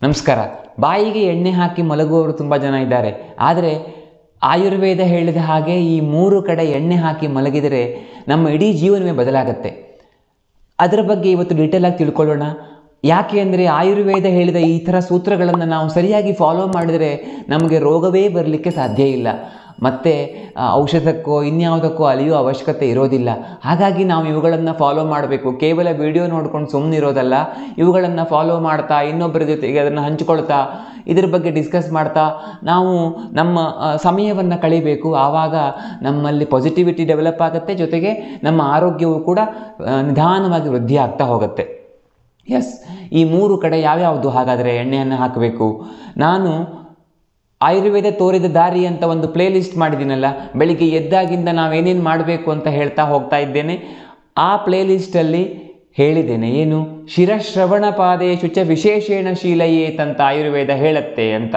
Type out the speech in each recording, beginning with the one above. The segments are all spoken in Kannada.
ನಮಸ್ಕಾರ ಬಾಯಿಗೆ ಎಣ್ಣೆ ಹಾಕಿ ಮಲಗುವವರು ತುಂಬ ಜನ ಇದ್ದಾರೆ ಆದರೆ ಆಯುರ್ವೇದ ಹೇಳಿದ ಹಾಗೆ ಈ ಮೂರು ಕಡೆ ಎಣ್ಣೆ ಹಾಕಿ ಮಲಗಿದರೆ ನಮ್ಮ ಇಡೀ ಜೀವನವೇ ಬದಲಾಗತ್ತೆ ಅದರ ಬಗ್ಗೆ ಇವತ್ತು ಡೀಟೇಲ್ ಆಗಿ ತಿಳ್ಕೊಳ್ಳೋಣ ಯಾಕೆ ಅಂದರೆ ಆಯುರ್ವೇದ ಹೇಳಿದ ಈ ಥರ ಸೂತ್ರಗಳನ್ನು ನಾವು ಸರಿಯಾಗಿ ಫಾಲೋ ಮಾಡಿದರೆ ನಮಗೆ ರೋಗವೇ ಬರಲಿಕ್ಕೆ ಸಾಧ್ಯ ಇಲ್ಲ ಮತ್ತು ಆ, ಔಷಧಕ್ಕೋ ಇನ್ಯಾವುದಕ್ಕೋ ಅಲಿಯೋ ಅವಶ್ಯಕತೆ ಇರೋದಿಲ್ಲ ಹಾಗಾಗಿ ನಾವು ಇವುಗಳನ್ನು ಫಾಲೋ ಮಾಡಬೇಕು ಕೇವಲ ವಿಡಿಯೋ ನೋಡ್ಕೊಂಡು ಸುಮ್ಮನಿರೋದಲ್ಲ ಇವುಗಳನ್ನು ಫಾಲೋ ಮಾಡ್ತಾ ಇನ್ನೊಬ್ಬರ ಜೊತೆಗೆ ಅದನ್ನು ಹಂಚ್ಕೊಳ್ತಾ ಇದ್ರ ಬಗ್ಗೆ ಡಿಸ್ಕಸ್ ಮಾಡ್ತಾ ನಾವು ನಮ್ಮ ಸಮಯವನ್ನು ಕಳಿಬೇಕು ಆವಾಗ ನಮ್ಮಲ್ಲಿ ಪಾಸಿಟಿವಿಟಿ ಡೆವಲಪ್ ಆಗುತ್ತೆ ಜೊತೆಗೆ ನಮ್ಮ ಆರೋಗ್ಯವು ಕೂಡ ಆ, ನಿಧಾನವಾಗಿ ವೃದ್ಧಿ ಆಗ್ತಾ ಹೋಗುತ್ತೆ ಎಸ್ ಈ ಮೂರು ಕಡೆ ಯಾವ್ಯಾವುದು ಹಾಗಾದರೆ ಎಣ್ಣೆಯನ್ನು ಹಾಕಬೇಕು ನಾನು ಆಯುರ್ವೇದ ತೋರಿದ ದಾರಿ ಅಂತ ಒಂದು ಪ್ಲೇ ಲಿಸ್ಟ್ ಮಾಡಿದ್ದೀನಲ್ಲ ಬೆಳಿಗ್ಗೆ ಎದ್ದಾಗಿಂದ ನಾವೇನೇನು ಮಾಡಬೇಕು ಅಂತ ಹೇಳ್ತಾ ಹೋಗ್ತಾ ಇದ್ದೇನೆ ಆ ಪ್ಲೇ ಲಿಸ್ಟಲ್ಲಿ ಹೇಳಿದ್ದೇನೆ ಏನು ಶಿರಶ್ರವಣ ಪಾದೇಶು ಚ ವಿಶೇಷೇಣ ಶೀಲಯೇತ್ ಅಂತ ಆಯುರ್ವೇದ ಹೇಳುತ್ತೆ ಅಂತ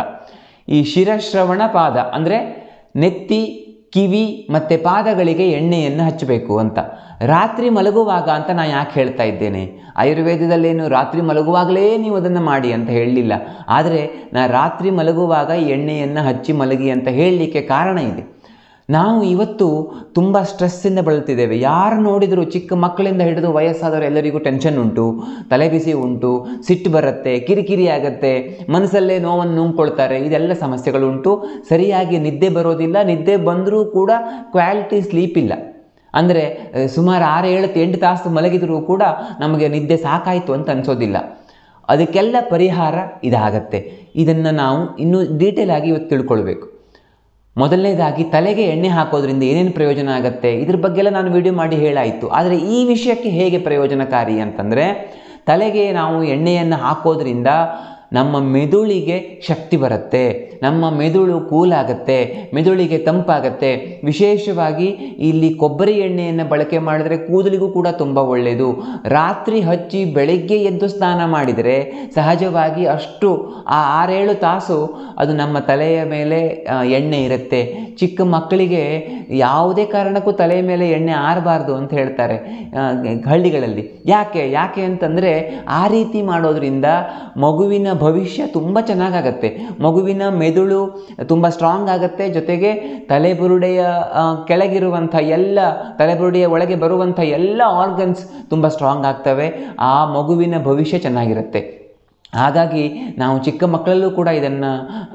ಈ ಶಿರಶ್ರವಣ ಪಾದ ಅಂದರೆ ನೆತ್ತಿ ಕಿವಿ ಮತ್ತು ಪಾದಗಳಿಗೆ ಎಣ್ಣೆಯನ್ನು ಹಚ್ಚಬೇಕು ಅಂತ ರಾತ್ರಿ ಮಲಗುವಾಗ ಅಂತ ನಾನು ಯಾಕೆ ಹೇಳ್ತಾ ಇದ್ದೇನೆ ಆಯುರ್ವೇದದಲ್ಲೇನು ರಾತ್ರಿ ಮಲಗುವಾಗಲೇ ನೀವು ಅದನ್ನು ಮಾಡಿ ಅಂತ ಹೇಳಲಿಲ್ಲ ಆದರೆ ನಾ ರಾತ್ರಿ ಮಲಗುವಾಗ ಈ ಎಣ್ಣೆಯನ್ನು ಹಚ್ಚಿ ಮಲಗಿ ಅಂತ ಹೇಳಲಿಕ್ಕೆ ಕಾರಣ ಇದೆ ನಾವು ಇವತ್ತು ತುಂಬ ಸ್ಟ್ರೆಸ್ಸಿಂದ ಬಳಲ್ತಿದ್ದೇವೆ ಯಾರು ನೋಡಿದರೂ ಚಿಕ್ಕ ಮಕ್ಕಳಿಂದ ಹಿಡಿದು ವಯಸ್ಸಾದವರು ಎಲ್ಲರಿಗೂ ಟೆನ್ಷನ್ ಉಂಟು ತಲೆಬಿಸಿ ಉಂಟು ಸಿಟ್ಟು ಬರುತ್ತೆ ಕಿರಿಕಿರಿ ಆಗುತ್ತೆ ಮನಸ್ಸಲ್ಲೇ ನೋವನ್ನು ನುಂಗ್ಕೊಳ್ತಾರೆ ಇದೆಲ್ಲ ಸಮಸ್ಯೆಗಳುಂಟು ಸರಿಯಾಗಿ ನಿದ್ದೆ ಬರೋದಿಲ್ಲ ನಿದ್ದೆ ಬಂದರೂ ಕೂಡ ಕ್ವಾಲಿಟಿ ಸ್ಲೀಪ್ ಇಲ್ಲ ಅಂದರೆ ಸುಮಾರು ಆರು ಏಳು ಎಂಟು ತಾಸು ಮಲಗಿದರೂ ಕೂಡ ನಮಗೆ ನಿದ್ದೆ ಸಾಕಾಯಿತು ಅಂತ ಅನಿಸೋದಿಲ್ಲ ಅದಕ್ಕೆಲ್ಲ ಪರಿಹಾರ ಇದಾಗತ್ತೆ ಇದನ್ನು ನಾವು ಇನ್ನೂ ಡೀಟೇಲ್ ಆಗಿ ಇವತ್ತು ತಿಳ್ಕೊಳ್ಬೇಕು ಮೊದಲನೇದಾಗಿ ತಲೆಗೆ ಎಣ್ಣೆ ಹಾಕೋದ್ರಿಂದ ಏನೇನು ಪ್ರಯೋಜನ ಆಗುತ್ತೆ ಇದ್ರ ಬಗ್ಗೆಲ್ಲ ನಾನು ವಿಡಿಯೋ ಮಾಡಿ ಹೇಳಾಯಿತು ಆದರೆ ಈ ವಿಷಯಕ್ಕೆ ಹೇಗೆ ಪ್ರಯೋಜನಕಾರಿ ಅಂತಂದರೆ ತಲೆಗೆ ನಾವು ಎಣ್ಣೆಯನ್ನು ಹಾಕೋದ್ರಿಂದ ನಮ್ಮ ಮೆದುಳಿಗೆ ಶಕ್ತಿ ಬರುತ್ತೆ ನಮ್ಮ ಮೆದುಳು ಕೂಲಾಗತ್ತೆ ಮೆದುಳಿಗೆ ತಂಪಾಗತ್ತೆ ವಿಶೇಷವಾಗಿ ಇಲ್ಲಿ ಕೊಬ್ಬರಿ ಎಣ್ಣೆಯನ್ನು ಬಳಕೆ ಮಾಡಿದರೆ ಕೂದಲಿಗೂ ಕೂಡ ತುಂಬ ಒಳ್ಳೆಯದು ರಾತ್ರಿ ಹಚ್ಚಿ ಬೆಳಗ್ಗೆ ಎದ್ದು ಸ್ನಾನ ಮಾಡಿದರೆ ಸಹಜವಾಗಿ ಅಷ್ಟು ಆ ಆರೇಳು ತಾಸು ಅದು ನಮ್ಮ ತಲೆಯ ಮೇಲೆ ಆ, ಎಣ್ಣೆ ಇರುತ್ತೆ ಚಿಕ್ಕ ಮಕ್ಕಳಿಗೆ ಯಾವುದೇ ಕಾರಣಕ್ಕೂ ತಲೆಯ ಮೇಲೆ ಎಣ್ಣೆ ಆರಬಾರ್ದು ಅಂತ ಹೇಳ್ತಾರೆ ಆ, ಹಳ್ಳಿಗಳಲ್ಲಿ ಯಾಕೆ ಯಾಕೆ ಅಂತಂದರೆ ಆ ರೀತಿ ಮಾಡೋದ್ರಿಂದ ಮಗುವಿನ ಭವಿಷ್ಯ ತುಂಬ ಚೆನ್ನಾಗಾಗತ್ತೆ ಮಗುವಿನ ಮೆದುಳು ತುಂಬ ಸ್ಟ್ರಾಂಗ್ ಆಗುತ್ತೆ ಜೊತೆಗೆ ತಲೆಬುರುಡೆಯ ಆ, ಕೆಳಗಿರುವಂಥ ಎಲ್ಲ ತಲೆಬುರುಡೆಯ ಒಳಗೆ ಬರುವಂಥ ಎಲ್ಲ ಆರ್ಗನ್ಸ್ ತುಂಬ ಸ್ಟ್ರಾಂಗ್ ಆಗ್ತವೆ ಆ ಮಗುವಿನ ಭವಿಷ್ಯ ಚೆನ್ನಾಗಿರುತ್ತೆ ಹಾಗಾಗಿ ನಾವು ಚಿಕ್ಕ ಮಕ್ಕಳಲ್ಲೂ ಕೂಡ ಇದನ್ನು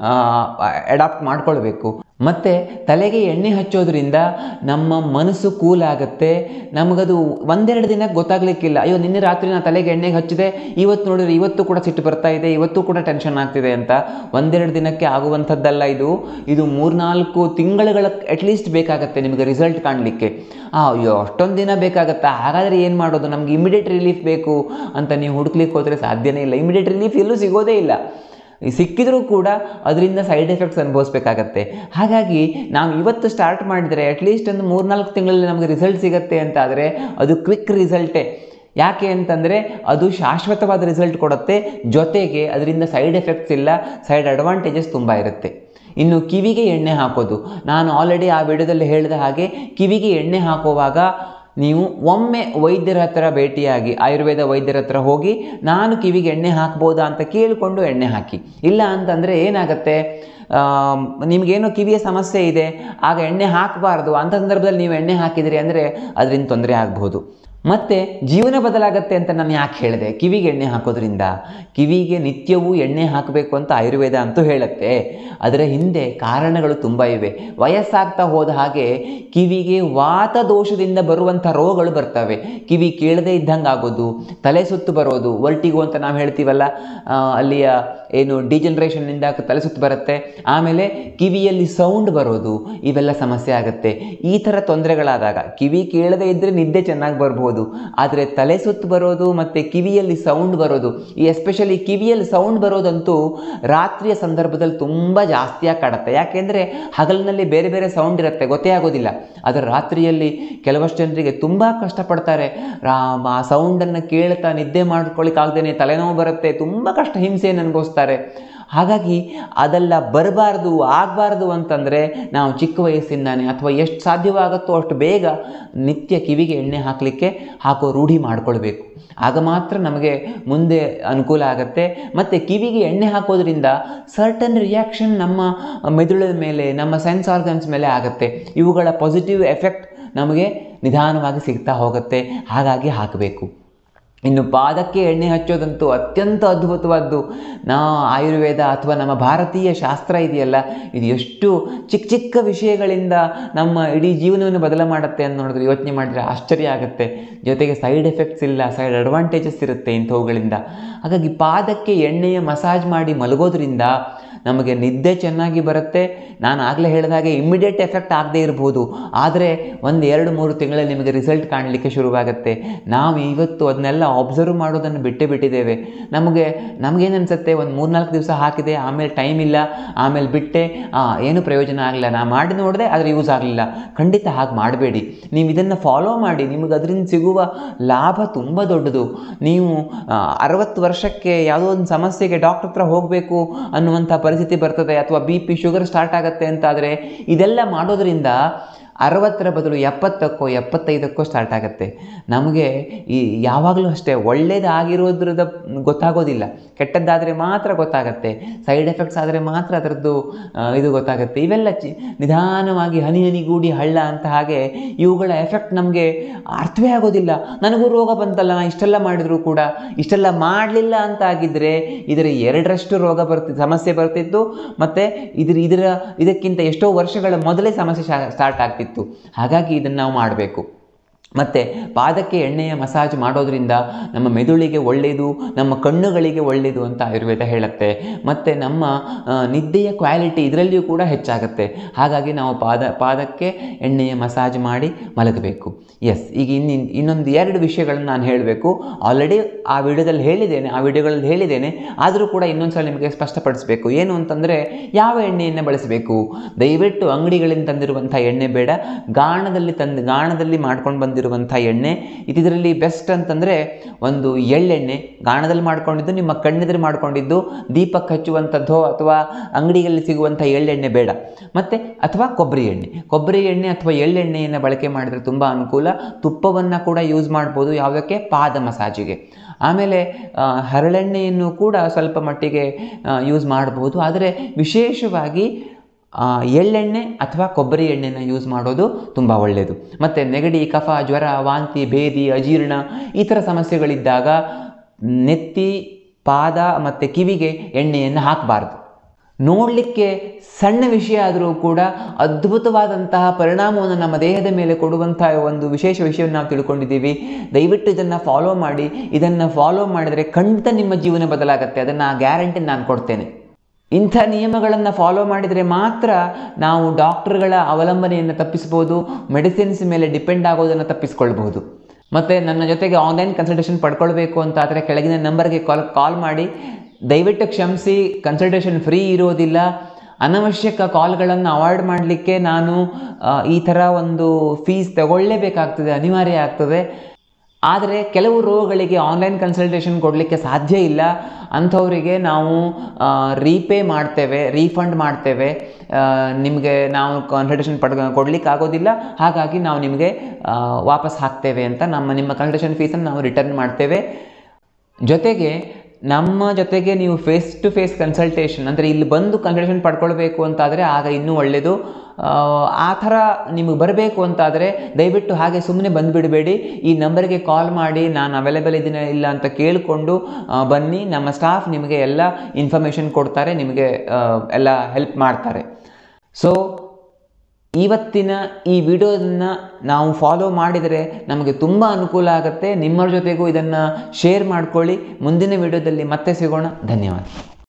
ಅಡಾಪ್ಟ್ ಮಾಡ್ಕೊಳ್ಬೇಕು ಮತ್ತು ತಲೆಗೆ ಎಣ್ಣೆ ಹಚ್ಚೋದ್ರಿಂದ ನಮ್ಮ ಮನಸ್ಸು ಕೂಲ್ ಆಗುತ್ತೆ ನಮಗದು ಒಂದೆರಡು ದಿನಕ್ಕೆ ಗೊತ್ತಾಗ್ಲಿಕ್ಕಿಲ್ಲ ಅಯ್ಯೋ ನಿನ್ನೆ ರಾತ್ರಿ ನಾನು ತಲೆಗೆ ಎಣ್ಣೆಗೆ ಹಚ್ಚಿದೆ ಇವತ್ತು ನೋಡಿದ್ರೆ ಇವತ್ತು ಕೂಡ ಸಿಟ್ಟು ಬರ್ತಾ ಇದೆ ಇವತ್ತು ಕೂಡ ಟೆನ್ಷನ್ ಆಗ್ತಿದೆ ಅಂತ ಒಂದೆರಡು ದಿನಕ್ಕೆ ಆಗುವಂಥದ್ದಲ್ಲ ಇದು ಇದು ಮೂರ್ನಾಲ್ಕು ತಿಂಗಳುಗಳ ಅಟ್ಲೀಸ್ಟ್ ಬೇಕಾಗತ್ತೆ ನಿಮಗೆ ರಿಸಲ್ಟ್ ಕಾಣಲಿಕ್ಕೆ ಅಯ್ಯೋ ಅಷ್ಟೊಂದು ದಿನ ಬೇಕಾಗತ್ತಾ ಹಾಗಾದರೆ ಏನು ಮಾಡೋದು ನಮ್ಗೆ ಇಮಿಡಿಯೇಟ್ ರಿಲೀಫ್ ಬೇಕು ಅಂತ ನೀವು ಹುಡುಕ್ಲಿಕ್ಕೆ ಹೋದರೆ ಸಾಧ್ಯನೇ ಇಲ್ಲ ಇಮಿಡಿಯೇಟ್ ರಿಲೀಫ್ ಎಲ್ಲೂ ಸಿಗೋದೇ ಇಲ್ಲ ಈ ಸಿಕ್ಕಿದರೂ ಕೂಡ ಅದರಿಂದ ಸೈಡ್ ಎಫೆಕ್ಟ್ಸ್ ಅನುಭವಿಸ್ಬೇಕಾಗತ್ತೆ ಹಾಗಾಗಿ ನಾವು ಇವತ್ತು ಸ್ಟಾರ್ಟ್ ಮಾಡಿದರೆ ಅಟ್ಲೀಸ್ಟ್ ಒಂದು ಮೂರ್ನಾಲ್ಕು ತಿಂಗಳಲ್ಲಿ ನಮಗೆ ರಿಸಲ್ಟ್ ಸಿಗುತ್ತೆ ಅಂತ ಆದರೆ ಅದು ಕ್ವಿಕ್ ರಿಸಲ್ಟೇ ಯಾಕೆ ಅಂತಂದರೆ ಅದು ಶಾಶ್ವತವಾದ ರಿಸಲ್ಟ್ ಕೊಡುತ್ತೆ ಜೊತೆಗೆ ಅದರಿಂದ ಸೈಡ್ ಎಫೆಕ್ಟ್ಸ್ ಇಲ್ಲ ಸೈಡ್ ಅಡ್ವಾಂಟೇಜಸ್ ತುಂಬ ಇರುತ್ತೆ ಇನ್ನು ಕಿವಿಗೆ ಎಣ್ಣೆ ಹಾಕೋದು ನಾನು ಆಲ್ರೆಡಿ ಆ ವಿಡಿಯೋದಲ್ಲಿ ಹೇಳಿದ ಹಾಗೆ ಕಿವಿಗೆ ಎಣ್ಣೆ ಹಾಕುವಾಗ ನೀವು ಒಮ್ಮೆ ವೈದ್ಯರ ಹತ್ರ ಭೇಟಿಯಾಗಿ ಆಯುರ್ವೇದ ವೈದ್ಯರ ಹತ್ರ ಹೋಗಿ ನಾನು ಕಿವಿಗೆ ಎಣ್ಣೆ ಹಾಕ್ಬೋದಾ ಅಂತ ಕೇಳಿಕೊಂಡು ಎಣ್ಣೆ ಹಾಕಿ ಇಲ್ಲ ಅಂತಂದರೆ ಏನಾಗುತ್ತೆ ನಿಮಗೇನೋ ಕಿವಿಯ ಸಮಸ್ಯೆ ಇದೆ ಆಗ ಎಣ್ಣೆ ಹಾಕಬಾರ್ದು ಅಂಥ ಸಂದರ್ಭದಲ್ಲಿ ನೀವು ಎಣ್ಣೆ ಹಾಕಿದಿರಿ ಅಂದರೆ ಅದರಿಂದ ತೊಂದರೆ ಆಗ್ಬೋದು ಮತ್ತು ಜೀವನ ಬದಲಾಗತ್ತೆ ಅಂತ ನಾನು ಯಾಕೆ ಹೇಳಿದೆ ಕಿವಿಗೆ ಎಣ್ಣೆ ಹಾಕೋದ್ರಿಂದ ಕಿವಿಗೆ ನಿತ್ಯವೂ ಎಣ್ಣೆ ಹಾಕಬೇಕು ಅಂತ ಆಯುರ್ವೇದ ಅಂತೂ ಹೇಳುತ್ತೆ ಅದರ ಹಿಂದೆ ಕಾರಣಗಳು ತುಂಬ ಇವೆ ವಯಸ್ಸಾಗ್ತಾ ಹೋದ ಹಾಗೆ ಕಿವಿಗೆ ವಾತ ದೋಷದಿಂದ ಬರುವಂಥ ರೋಗಗಳು ಬರ್ತವೆ ಕಿವಿ ಕೇಳದೇ ಇದ್ದಂಗೆ ಆಗೋದು ತಲೆ ಸುತ್ತು ಬರೋದು ವರ್ಟಿಗೋ ಅಂತ ನಾವು ಹೇಳ್ತೀವಲ್ಲ ಆ, ಅಲ್ಲಿಯ ಏನು ಡಿಜನ್ರೇಷನ್ನಿಂದ ತಲೆ ಸುತ್ತು ಬರುತ್ತೆ ಆಮೇಲೆ ಕಿವಿಯಲ್ಲಿ ಸೌಂಡ್ ಬರೋದು ಇವೆಲ್ಲ ಸಮಸ್ಯೆ ಆಗುತ್ತೆ ಈ ಥರ ತೊಂದರೆಗಳಾದಾಗ ಕಿವಿ ಕೇಳದೇ ಇದ್ದರೆ ನಿದ್ದೆ ಚೆನ್ನಾಗಿ ಬರ್ಬೋದು ಆದರೆ ತಲೆ ಸುತ್ತು ಬರೋದು ಮತ್ತು ಕಿವಿಯಲ್ಲಿ ಸೌಂಡ್ ಬರೋದು ಈ ಎಸ್ಪೆಷಲಿ ಕಿವಿಯಲ್ಲಿ ಸೌಂಡ್ ಬರೋದಂತೂ ರಾತ್ರಿಯ ಸಂದರ್ಭದಲ್ಲಿ ತುಂಬ ಜಾಸ್ತಿಯಾಗಿ ಕಾಡುತ್ತೆ ಯಾಕೆಂದರೆ ಹಗಲಿನಲ್ಲಿ ಬೇರೆ ಬೇರೆ ಸೌಂಡ್ ಇರುತ್ತೆ ಗೊತ್ತೇ ಆಗೋದಿಲ್ಲ ಆದರೆ ರಾತ್ರಿಯಲ್ಲಿ ಕೆಲವಷ್ಟು ಜನರಿಗೆ ತುಂಬ ಕಷ್ಟಪಡ್ತಾರೆ ರಾ- ಆ ಸೌಂಡನ್ನು ಕೇಳ್ತಾ ನಿದ್ದೆ ಮಾಡ್ಕೊಳ್ಳಿಕ್ಕಾಗ್ದೇ ತಲೆನೋವು ಬರುತ್ತೆ ತುಂಬ ಕಷ್ಟ ಹಿಂಸೆಯನ್ನು ಅನುಭವಿಸ್ತಾರೆ ಹಾಗಾಗಿ ಅದೆಲ್ಲ ಬರಬಾರ್ದು ಆಗಬಾರ್ದು ಅಂತಂದರೆ ನಾವು ಚಿಕ್ಕ ವಯಸ್ಸಿಂದಾನೆ ಅಥವಾ ಎಷ್ಟು ಸಾಧ್ಯವಾಗುತ್ತೋ ಅಷ್ಟು ಬೇಗ ನಿತ್ಯ ಕಿವಿಗೆ ಎಣ್ಣೆ ಹಾಕಲಿಕ್ಕೆ ಹಾಕೋ ರೂಢಿ ಮಾಡ್ಕೊಳ್ಬೇಕು ಆಗ ಮಾತ್ರ ನಮಗೆ ಮುಂದೆ ಅನುಕೂಲ ಆಗುತ್ತೆ ಮತ್ತು ಕಿವಿಗೆ ಎಣ್ಣೆ ಹಾಕೋದ್ರಿಂದ ಸರ್ಟನ್ ರಿಯಾಕ್ಷನ್ ನಮ್ಮ ಮೆದುಳಿನ ಮೇಲೆ ನಮ್ಮ ಸೆನ್ಸ್ ಆರ್ಗನ್ಸ್ ಮೇಲೆ ಆಗುತ್ತೆ ಇವುಗಳ ಪಾಸಿಟಿವ್ ಎಫೆಕ್ಟ್ ನಮಗೆ ನಿಧಾನವಾಗಿ ಸಿಗ್ತಾ ಹೋಗುತ್ತೆ ಹಾಗಾಗಿ ಹಾಕಬೇಕು ಇನ್ನು ಪಾದಕ್ಕೆ ಎಣ್ಣೆ ಹಚ್ಚೋದಂತೂ ಅತ್ಯಂತ ಅದ್ಭುತವಾದ್ದು ನಾ ಆಯುರ್ವೇದ ಅಥವಾ ನಮ್ಮ ಭಾರತೀಯ ಶಾಸ್ತ್ರ ಇದೆಯಲ್ಲ ಇದು ಎಷ್ಟು ಚಿಕ್ಕ ಚಿಕ್ಕ ವಿಷಯಗಳಿಂದ ನಮ್ಮ ಇಡೀ ಜೀವನವನ್ನು ಬದಲ ಮಾಡುತ್ತೆ ಅಂತ ನೋಡಿದ್ರೆ ಯೋಚನೆ ಮಾಡಿದರೆ ಆಶ್ಚರ್ಯ ಆಗುತ್ತೆ ಜೊತೆಗೆ ಸೈಡ್ ಎಫೆಕ್ಟ್ಸ್ ಇಲ್ಲ ಸೈಡ್ ಅಡ್ವಾಂಟೇಜಸ್ ಇರುತ್ತೆ ಇಂಥವುಗಳಿಂದ ಹಾಗಾಗಿ ಪಾದಕ್ಕೆ ಎಣ್ಣೆಯ ಮಸಾಜ್ ಮಾಡಿ ಮಲಗೋದ್ರಿಂದ ನಮಗೆ ನಿದ್ದೆ ಚೆನ್ನಾಗಿ ಬರುತ್ತೆ ನಾನು ಆಗಲೇ ಹೇಳಿದ ಹಾಗೆ ಇಮ್ಮಿಡಿಯೇಟ್ ಎಫೆಕ್ಟ್ ಆಗದೇ ಇರ್ಬೋದು ಆದರೆ ಒಂದು ಎರಡು ಮೂರು ತಿಂಗಳಲ್ಲಿ ನಿಮಗೆ ರಿಸಲ್ಟ್ ಕಾಣಲಿಕ್ಕೆ ಶುರುವಾಗುತ್ತೆ ನಾವು ಇವತ್ತು ಅದನ್ನೆಲ್ಲ ಅಬ್ಸರ್ವ್ ಮಾಡೋದನ್ನು ಬಿಟ್ಟೇ ಬಿಟ್ಟಿದ್ದೇವೆ ನಮಗೆ ನಮಗೇನು ಅನಿಸುತ್ತೆ ಒಂದು ಮೂರ್ನಾಲ್ಕು ದಿವಸ ಹಾಕಿದೆ ಆಮೇಲೆ ಟೈಮ್ ಇಲ್ಲ ಆಮೇಲೆ ಬಿಟ್ಟೆ ಆ, ಏನು ಪ್ರಯೋಜನ ಆಗಲಿಲ್ಲ ನಾನು ಮಾಡಿ ನೋಡಿದೆ ಆದರೆ ಯೂಸ್ ಆಗಲಿಲ್ಲ ಖಂಡಿತ ಹಾಗೆ ಮಾಡಬೇಡಿ ನೀವು ಇದನ್ನು ಫಾಲೋ ಮಾಡಿ ನಿಮಗೆ ಅದರಿಂದ ಸಿಗುವ ಲಾಭ ತುಂಬ ದೊಡ್ಡದು ನೀವು ಆ, ಅರವತ್ತು ವರ್ಷಕ್ಕೆ ಯಾವುದೋ ಒಂದು ಸಮಸ್ಯೆಗೆ ಡಾಕ್ಟರ್ ಹತ್ರ ಹೋಗಬೇಕು ಅನ್ನುವಂಥ ಪರಿಸ್ಥಿತಿ ಬರ್ತದೆ ಅಥವಾ ಬಿ ಪಿ ಶುಗರ್ ಸ್ಟಾರ್ಟ್ ಆಗುತ್ತೆ ಅಂತಾದರೆ ಇದೆಲ್ಲ ಮಾಡೋದ್ರಿಂದ ಅರವತ್ತರ ಬದಲು ಎಪ್ಪತ್ತಕ್ಕೋ ಎಪ್ಪತ್ತೈದಕ್ಕೋ ಸ್ಟಾರ್ಟ್ ಆಗುತ್ತೆ ನಮಗೆ ಈ ಯಾವಾಗಲೂ ಅಷ್ಟೇ ಒಳ್ಳೇದಾಗಿರೋದ್ರದ ಗೊತ್ತಾಗೋದಿಲ್ಲ ಕೆಟ್ಟದ್ದಾದರೆ ಮಾತ್ರ ಗೊತ್ತಾಗತ್ತೆ ಸೈಡ್ ಎಫೆಕ್ಟ್ಸ್ ಆದರೆ ಮಾತ್ರ ಅದರದ್ದು ಆ, ಇದು ಗೊತ್ತಾಗುತ್ತೆ ಇವೆಲ್ಲ ಚಿ ನಿಧಾನವಾಗಿ ಹನಿ ಹನಿಗೂಡಿ ಹಳ್ಳ ಅಂತ ಹಾಗೆ ಇವುಗಳ ಎಫೆಕ್ಟ್ ನಮಗೆ ಅರ್ಥವೇ ಆಗೋದಿಲ್ಲ ನನಗೂ ರೋಗ ಬಂತಲ್ಲ ನಾನು ಇಷ್ಟೆಲ್ಲ ಮಾಡಿದರೂ ಕೂಡ ಇಷ್ಟೆಲ್ಲ ಮಾಡಲಿಲ್ಲ ಅಂತ ಆಗಿದ್ದರೆ ಇದರ ಎರಡರಷ್ಟು ರೋಗ ಬರ್ತಿ ಸಮಸ್ಯೆ ಬರ್ತಿತ್ತು ಮತ್ತು ಇದ್ರ ಇದರ ಇದಕ್ಕಿಂತ ಎಷ್ಟೋ ವರ್ಷಗಳ ಮೊದಲೇ ಸಮಸ್ಯೆ ಸ್ಟಾರ್ಟ್ ಆಗ್ತಿತ್ತು ಹಾಗಾಗಿ ಇದನ್ನು ನಾವು ಮಾಡಬೇಕು ಮತ್ತು ಪಾದಕ್ಕೆ ಎಣ್ಣೆಯ ಮಸಾಜ್ ಮಾಡೋದ್ರಿಂದ ನಮ್ಮ ಮೆದುಳಿಗೆ ಒಳ್ಳೆಯದು ನಮ್ಮ ಕಣ್ಣುಗಳಿಗೆ ಒಳ್ಳೆಯದು ಅಂತ ಆಯುರ್ವೇದ ಹೇಳುತ್ತೆ ಮತ್ತು ನಮ್ಮ ಆ, ನಿದ್ದೆಯ ಕ್ವಾಲಿಟಿ ಇದರಲ್ಲಿಯೂ ಕೂಡ ಹೆಚ್ಚಾಗುತ್ತೆ ಹಾಗಾಗಿ ನಾವು ಪಾದ ಪಾದಕ್ಕೆ ಎಣ್ಣೆಯ ಮಸಾಜ್ ಮಾಡಿ ಮಲಗಬೇಕು ಎಸ್ ಈಗ ಇನ್ನು ಇನ್ನೊಂದು ಎರಡು ವಿಷಯಗಳನ್ನು ನಾನು ಹೇಳಬೇಕು ಆಲ್ರೆಡಿ ಆ ವಿಡಿಯೋದಲ್ಲಿ ಹೇಳಿದ್ದೇನೆ ಆ ವಿಡಿಯೋಗಳಲ್ಲಿ ಹೇಳಿದ್ದೇನೆ ಆದರೂ ಕೂಡ ಇನ್ನೊಂದು ಸಲ ನಿಮಗೆ ಸ್ಪಷ್ಟಪಡಿಸಬೇಕು ಏನು ಅಂತಂದರೆ ಯಾವ ಎಣ್ಣೆಯನ್ನು ಬಳಸಬೇಕು ದಯವಿಟ್ಟು ಅಂಗಡಿಗಳಿಂದ ತಂದಿರುವಂಥ ಎಣ್ಣೆ ಬೇಡ ಗಾಣದಲ್ಲಿ ತಂದು ಗಾಣದಲ್ಲಿ ಮಾಡ್ಕೊಂಡು ಬಂದಿರುವಂಥ ಎಣ್ಣೆ ಇದರಲ್ಲಿ ಬೆಸ್ಟ್ ಅಂತಂದರೆ ಒಂದು ಎಳ್ಳೆಣ್ಣೆ ಗಾಣದಲ್ಲಿ ಮಾಡ್ಕೊಂಡಿದ್ದು ನಿಮ್ಮ ಕಣ್ಣೆದುರು ಮಾಡ್ಕೊಂಡಿದ್ದು ದೀಪಕ್ಕೆ ಹಚ್ಚುವಂಥದ್ದು ಅಥವಾ ಅಂಗಡಿಯಲ್ಲಿ ಸಿಗುವಂಥ ಎಳ್ಳೆಣ್ಣೆ ಬೇಡ ಮತ್ತು ಅಥವಾ ಕೊಬ್ಬರಿ ಎಣ್ಣೆ ಕೊಬ್ಬರಿ ಎಣ್ಣೆ ಅಥವಾ ಎಳ್ಳೆಣ್ಣೆಯನ್ನು ಬಳಕೆ ಮಾಡಿದರೆ ತುಂಬ ಅನುಕೂಲ ತುಪ್ಪವನ್ನು ಕೂಡ ಯೂಸ್ ಮಾಡ್ಬೋದು ಯಾವುದಕ್ಕೆ ಪಾದ ಮಸಾಜಿಗೆ ಆಮೇಲೆ ಆ, ಹರಳೆಣ್ಣೆಯನ್ನು ಕೂಡ ಸ್ವಲ್ಪ ಮಟ್ಟಿಗೆ ಯೂಸ್ ಮಾಡಬಹುದು ಆದರೆ ವಿಶೇಷವಾಗಿ ಆ, ಎಳ್ಳೆಣ್ಣೆ ಅಥವಾ ಕೊಬ್ಬರಿ ಎಣ್ಣೆನ ಯೂಸ್ ಮಾಡೋದು ತುಂಬ ಒಳ್ಳೆಯದು ಮತ್ತು ನೆಗಡಿ ಕಫ ಜ್ವರ ವಾಂತಿ ಭೇದಿ ಅಜೀರ್ಣ ಈ ಥರ ಸಮಸ್ಯೆಗಳಿದ್ದಾಗ ನೆತ್ತಿ ಪಾದ ಮತ್ತು ಕಿವಿಗೆ ಎಣ್ಣೆಯನ್ನು ಹಾಕಬಾರ್ದು ನೋಡಲಿಕ್ಕೆ ಸಣ್ಣ ವಿಷಯ ಆದರೂ ಕೂಡ ಅದ್ಭುತವಾದಂತಹ ಪರಿಣಾಮವನ್ನು ನಮ್ಮ ದೇಹದ ಮೇಲೆ ಕೊಡುವಂತಹ ಒಂದು ವಿಶೇಷ ವಿಷಯವನ್ನು ನಾವು ತಿಳ್ಕೊಂಡಿದ್ದೀವಿ ದಯವಿಟ್ಟು ಇದನ್ನು ಫಾಲೋ ಮಾಡಿ ಇದನ್ನು ಫಾಲೋ ಮಾಡಿದರೆ ಖಂಡಿತ ನಿಮ್ಮ ಜೀವನ ಬದಲಾಗುತ್ತೆ ಅದನ್ನು ಗ್ಯಾರಂಟಿ ನಾನು ಕೊಡ್ತೇನೆ ಇಂಥ ನಿಯಮಗಳನ್ನು ಫಾಲೋ ಮಾಡಿದರೆ ಮಾತ್ರ ನಾವು ಡಾಕ್ಟರ್ಗಳ ಅವಲಂಬನೆಯನ್ನು ತಪ್ಪಿಸ್ಬೋದು ಮೆಡಿಸಿನ್ಸ್ ಮೇಲೆ ಡಿಪೆಂಡ್ ಆಗೋದನ್ನು ತಪ್ಪಿಸ್ಕೊಳ್ಬಹುದು ಮತ್ತು ನನ್ನ ಜೊತೆಗೆ ಆನ್ಲೈನ್ ಕನ್ಸಲ್ಟೇಷನ್ ಪಡ್ಕೊಳ್ಬೇಕು ಅಂತ ಆದರೆ ಕೆಳಗಿನ ನಂಬರ್ಗೆ ಕಾಲ್ ಕಾಲ್ ಮಾಡಿ ದಯವಿಟ್ಟು ಕ್ಷಮಿಸಿ ಕನ್ಸಲ್ಟೇಷನ್ ಫ್ರೀ ಇರೋದಿಲ್ಲ ಅನವಶ್ಯಕ ಕಾಲ್ಗಳನ್ನು ಅವಾಯ್ಡ್ ಮಾಡಲಿಕ್ಕೆ ನಾನು ಆ, ಈ ಥರ ಒಂದು ಫೀಸ್ ತಗೊಳ್ಳೇಬೇಕಾಗ್ತದೆ ಅನಿವಾರ್ಯ ಆಗ್ತದೆ ಆದರೆ ಕೆಲವು ರೋಗಗಳಿಗೆ ಆನ್ಲೈನ್ ಕನ್ಸಲ್ಟೇಷನ್ ಕೊಡಲಿಕ್ಕೆ ಸಾಧ್ಯ ಇಲ್ಲ ಅಂಥವರಿಗೆ ನಾವು ರೀಪೇ ಮಾಡ್ತೇವೆ ರೀಫಂಡ್ ಮಾಡ್ತೇವೆ ಆ, ನಿಮಗೆ ನಾವು ಕನ್ಸಲ್ಟೇಷನ್ ಪಡ್ ಕೊಡಲಿಕ್ಕೆ ಆಗೋದಿಲ್ಲ ಹಾಗಾಗಿ ನಾವು ನಿಮಗೆ ಆ, ವಾಪಸ್ ಹಾಕ್ತೇವೆ ಅಂತ ನಮ್ಮ ನಿಮ್ಮ ಕನ್ಸಲ್ಟೇಷನ್ ಫೀಸನ್ನು ನಾವು ರಿಟರ್ನ್ ಮಾಡ್ತೇವೆ ಜೊತೆಗೆ ನಮ್ಮ ಜೊತೆಗೆ ನೀವು ಫೇಸ್ ಟು ಫೇಸ್ ಕನ್ಸಲ್ಟೇಷನ್ ಅಂದರೆ ಇಲ್ಲಿ ಬಂದು ಕನ್ಸಲ್ಟೇಷನ್ ಪಡ್ಕೊಳ್ಬೇಕು ಅಂತಾದರೆ ಆಗ ಇನ್ನೂ ಒಳ್ಳೆಯದು ಆ, ಆ ಥರ ನಿಮಗೆ ಬರಬೇಕು ಅಂತಾದರೆ ದಯವಿಟ್ಟು ಹಾಗೆ ಸುಮ್ಮನೆ ಬಂದುಬಿಡಬೇಡಿ ಈ ನಂಬರ್ಗೆ ಕಾಲ್ ಮಾಡಿ ನಾನು ಅವೈಲೇಬಲ್ ಇದ್ದೀನಿ ಇಲ್ಲ ಅಂತ ಕೇಳಿಕೊಂಡು ಆ, ಬನ್ನಿ ನಮ್ಮ ಸ್ಟಾಫ್ ನಿಮಗೆ ಎಲ್ಲ ಇನ್ಫಾರ್ಮೇಷನ್ ಕೊಡ್ತಾರೆ ನಿಮಗೆ ಆ, ಎಲ್ಲ ಹೆಲ್ಪ್ ಮಾಡ್ತಾರೆ ಸೊ ಇವತ್ತಿನ ಈ ವಿಡಿಯೋದನ್ನು ನಾವು ಫಾಲೋ ಮಾಡಿದರೆ ನಮಗೆ ತುಂಬ ಅನುಕೂಲ ಆಗುತ್ತೆ ನಿಮ್ಮರ ಜೊತೆಗೂ ಇದನ್ನು ಶೇರ್ ಮಾಡ್ಕೊಳ್ಳಿ ಮುಂದಿನ ವಿಡಿಯೋದಲ್ಲಿ ಮತ್ತೆ ಸಿಗೋಣ ಧನ್ಯವಾದ